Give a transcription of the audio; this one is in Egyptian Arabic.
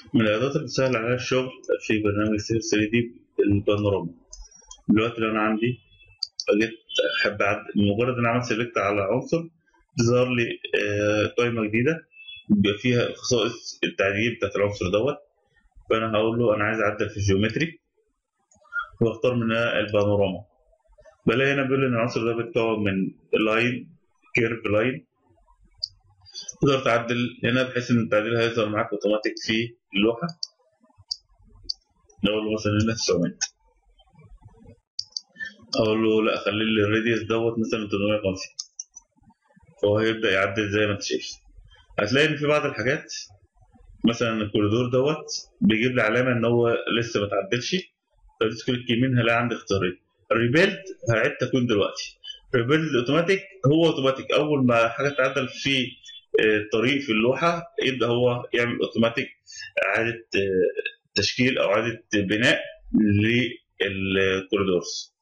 من الإعدادات اللي بتسهل عليا الشغل في برنامج سير 3 دي البانوراما دلوقتي لو أنا عندي جيت أحب أعدل مجرد إن أنا عملت سيلكت على عنصر تظهر لي آه، قائمة جديدة بيبقى فيها خصائص التعديل بتاعت العنصر دوت فأنا هقول له أنا عايز أعدل في الجيومتري واختار منها البانوراما بلاقي هنا بيقول لي إن العنصر ده بيتكون من لاين كيرف لاين تقدر تعدل هنا بحيث ان التعديل هيظهر معاك اوتوماتيك في اللوحه نقول له مثلا هنا 900 اقول له لا خلي لي الراديوس دوت مثلا 850 فهو هيبدا يعدل زي ما انت شايف هتلاقي ان في بعض الحاجات مثلا الكوريدور دوت بيجيب لي علامه ان هو لسه ما اتعدلش فدوس كليك يمين هلاقي عندي اختيارين الريبيلد هعيد تكوين دلوقتي الريبيلد اوتوماتيك هو اوتوماتيك اول ما حاجه تعدل في الطريق في اللوحه يبدا هو يعمل اوتوماتيك اعاده آه، تشكيل او اعاده بناء للكوريدورز